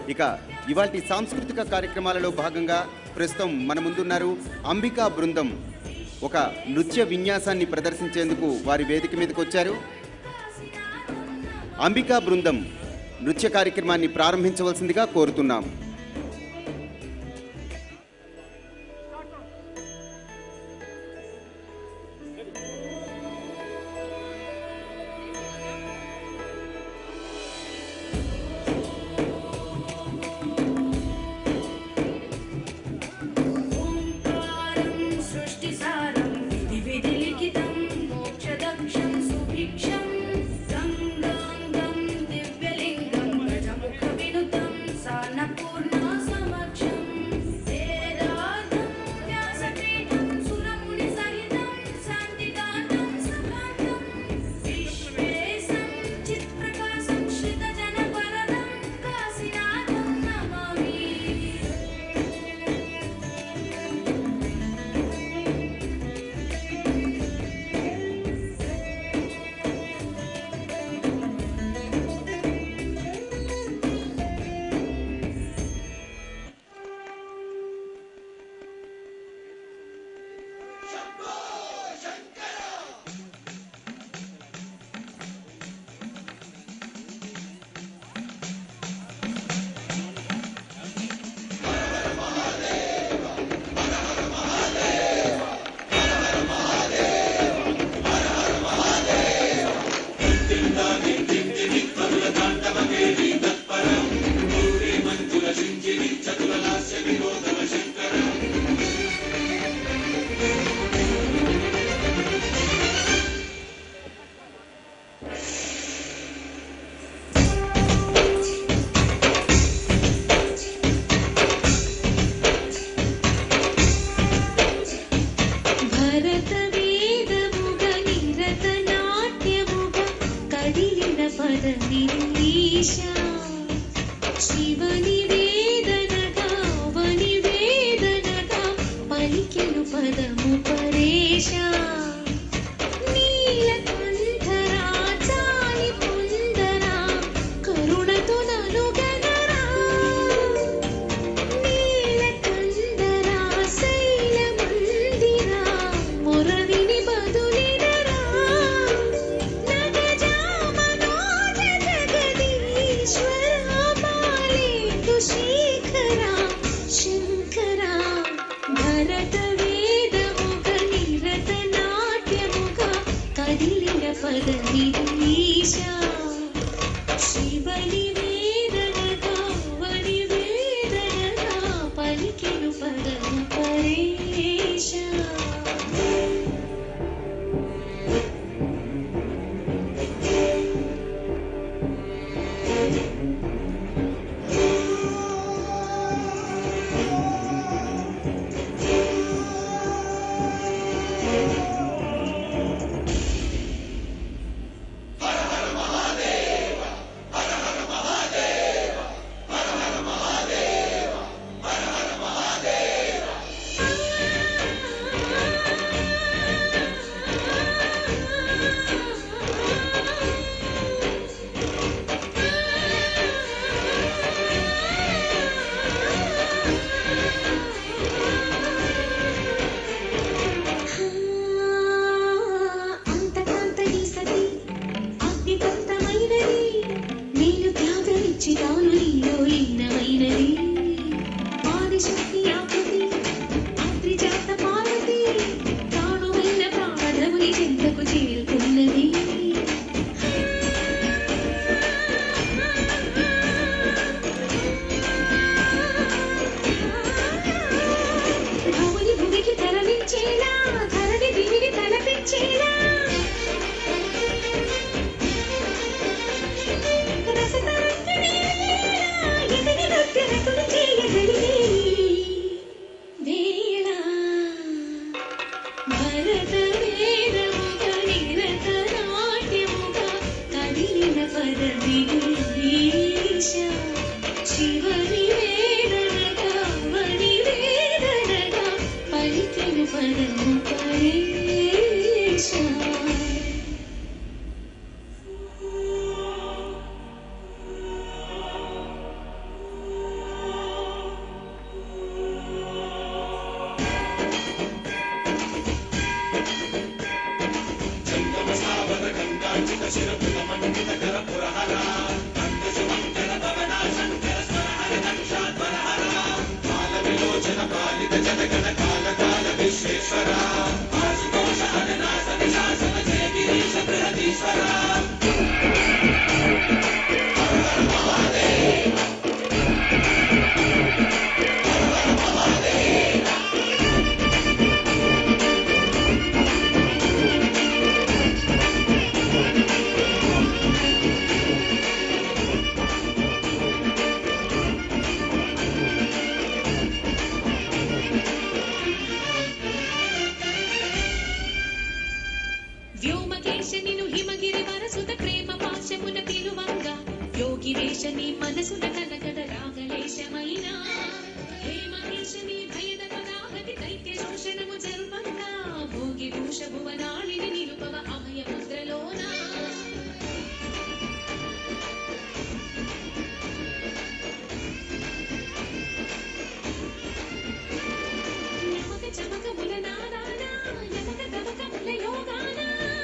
ఇక ఇవాటి సాంస్కృతిక కార్యక్రమాలలో భాగంగా ప్రస్తుతం మన ముందున్నారు అంబికా బృందం ఒక నృత్య విన్యాసాన్ని ప్రదర్శించేందుకు వారి వేదిక మీదకి వచ్చారు అంబికా బృందం నృత్య కార్యక్రమాన్ని ప్రారంభించవలసిందిగా కోరుతున్నాం ఓంకారం సృష్టిసారం విధి విధిలిఖితం మోక్షదక్షం సుభిక్షం గంగాంగం దివ్యలింగం గజముఖ వినుతం సాన్నపూర్ణ సమక్షం వేదార్థం వ్యాసపీఠం సురముని సహితం శాంతిదాతం సకాంతం విశ్వేశం చిత్ప్రకాశం శ్రితజనపరదం కాశీనాథం నమామి భరతవేదముగ నిరతనాట్యముగ కదిలిన పదనిరీశ శివని వేదనగా వని వేదనగా పలికెను పదము పరేశ నీలకంఠరా చాలి పొందరా కరుణతో నలుగనరా నీలకందరా శైలమందిరా మురవిని బదులిడరా నగజామనోజ జగదీశ్వర బాలేందు శేఖరా శంకరా భరత వేదముగ నిరత నాట్యముగ కదిలిన పద నిరీశ శివని వేదనగా వని వేదనగా పలికెను పదము పరేశ అంతకాంతని సతి అగ్నిపంతమైనది నేను త్యాగమిచ్చి తాను నీలో లీనమైనది ఆదిశక్తి ఆకృతి ఆద్రిజాత పార్వతి ప్రాణువైన ప్రాణముని చెంతకు చేరుకున్నది భవుని భువికి తరలించేలా ధరణి దివిని తలపించేలా రసతరంగిణి ఇతని నృత్యరతులు చేయగలిగే వేళ భరత వేదముగ నిరత నాట్యముగ కదిలిన పద విరీశ శివని వేదనగా వని వేదనగా పలికెను పదము పరేశ ఓం వ్యోమకేశ నిను హిమగిరి వరసుత ప్రేమ పాశమున పిలువంగ యోగి వేషని మనసున కనకడ రాగలేశమైన హేమకేశని భయద పదాహతి దైత్య శోషణము జరుపంగా భోగి భూష భువనాళిని నిలుపవ అభయ ముద్రలోనా యమక చమకముల నాదాన యమక తమకముల యోగాన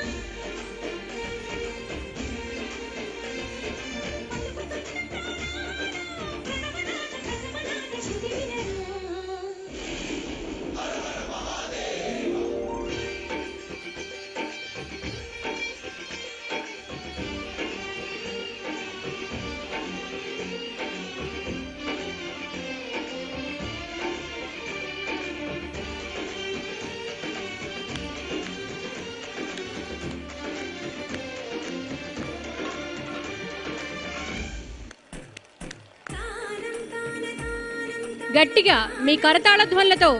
గట్టిగా మీ కరతాళ ధ్వనులతో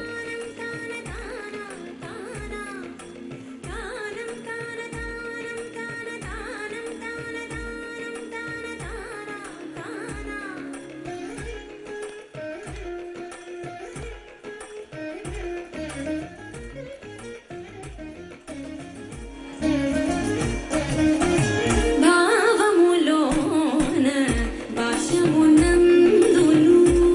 భావములోన భాషమునందును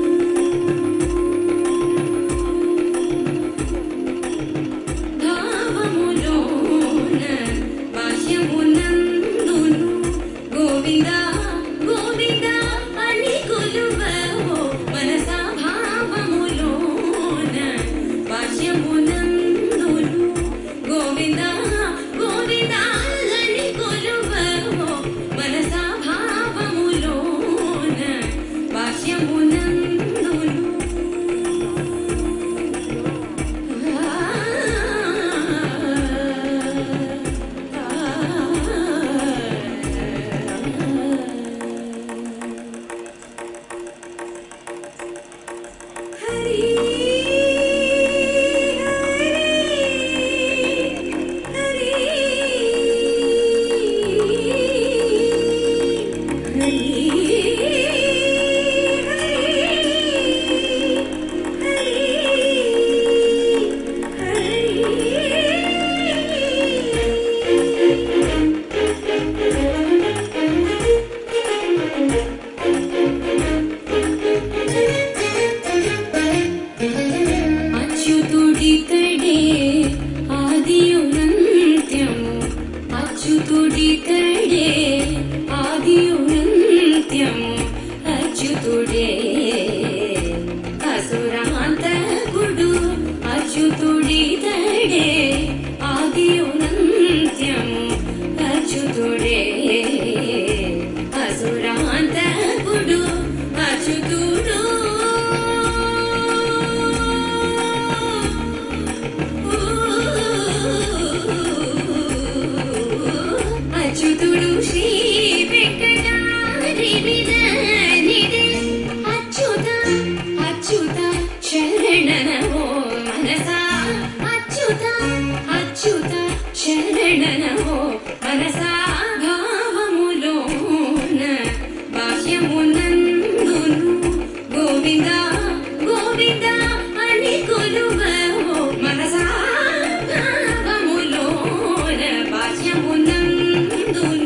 భావములోన భాష్యమునందును గోవింద గోవింద అని కొలువవో మనసా భావములోన భాష్యమునందును గోవింద గోవింద అని కొలువవో మనసా భావములోన భాష్యమునందును అచ్యుతుడితడే ఆదియునంత్యము అచ్యుతుడితడే ఆదియునంత్యము అచ్యుతుడే అసురాంతకుడు అచ్యుతుడితడే ఆదియునంత్యము అచ్యుతుడే అసురాంతకుడు అచ్యుతుడు అచ్యుతుడు శ్రీ వెంకటాద్రివిదనిదే అచ్యుత అచ్యుత శరణనమో మనసా అచ్యుత అచ్యుత శరణనమో మనసా భావములోన బాహ్యమునందును గోవింద గోవింద అని కొలువవో మనసా భావములోన బాహ్యమునందును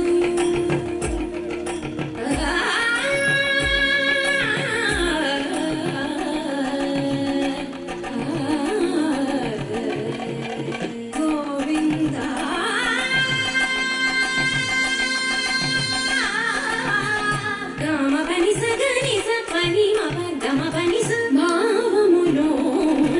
గోవిందా గమ పని స గని స పని మ ప గమ పని స భావములోన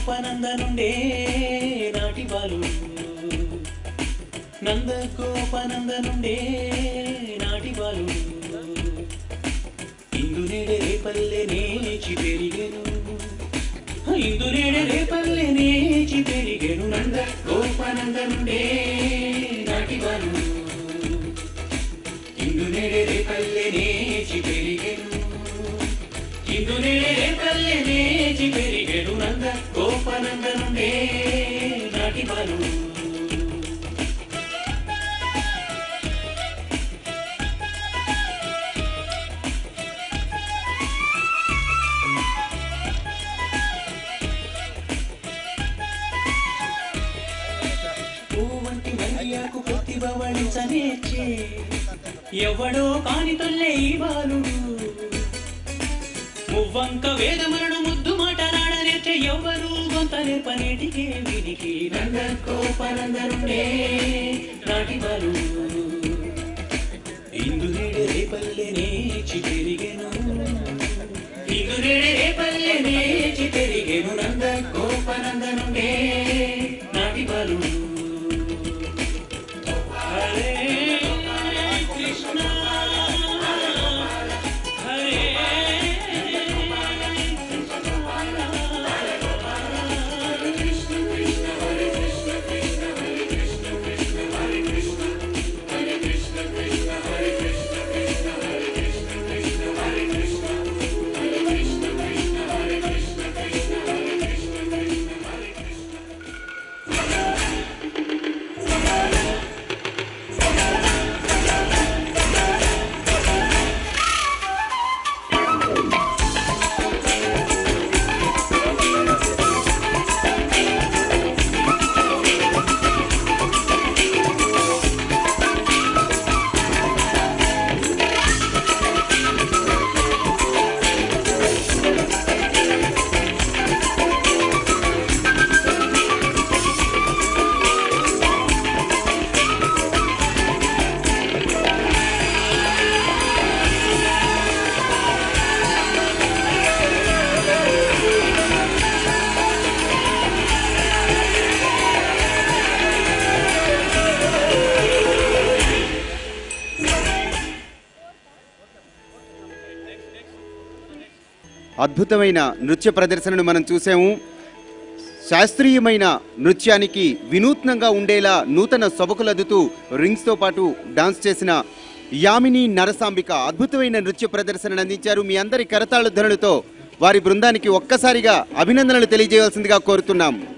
గోపనందనుండే నాటి బాలుడు నంద గోపనందనుండే నాటి బాలుడు ఇందునేడే రేపల్లె నేచి పెరిగెను ఇందునేడే రేపల్లె నేచి పెరిగెను నంద గోపనందనుండే నాటి బాలుడు ఇందునేడే రేపల్లె నేచి పెరిగెను ఇందునేడే రేపల్లె నేచి పెరిగెను నంద గోపనందనుండే నాటి బాలుడు పూవంటి మల్లియాకు ప్రతిభవళించనేచ్చే ఎవడో కాని తొల్లే ఈ బాలుడు మువ్వంక వేదమరుడు ముద్దు మాటలాడనేచ్చే ఎవ్వరు గొంత నేర్పనేటికే వినికి నంద కోపనందరుండే నాటి బాలుడు ఇందునేడే రేపల్లె నేచి పెరిగెను ఇందునేడే రేపల్లె నేచి పెరిగెను నంద కోపనందనుండే నాటి బాలుడు హరే కృష్ణ హరే అద్భుతమైన నృత్య ప్రదర్శనను మనం చూసాము శాస్త్రీయమైన నృత్యానికి వినూత్నంగా ఉండేలా నూతన సొబకులదుతూ రింగ్స్తో పాటు డాన్స్ చేసిన యామిని నరసాంబిక అద్భుతమైన నృత్య ప్రదర్శనను అందించారు మీ అందరి కరతాళ ధ్వనులతో వారి బృందానికి ఒక్కసారిగా అభినందనలు తెలియజేయవలసిందిగా కోరుతున్నాం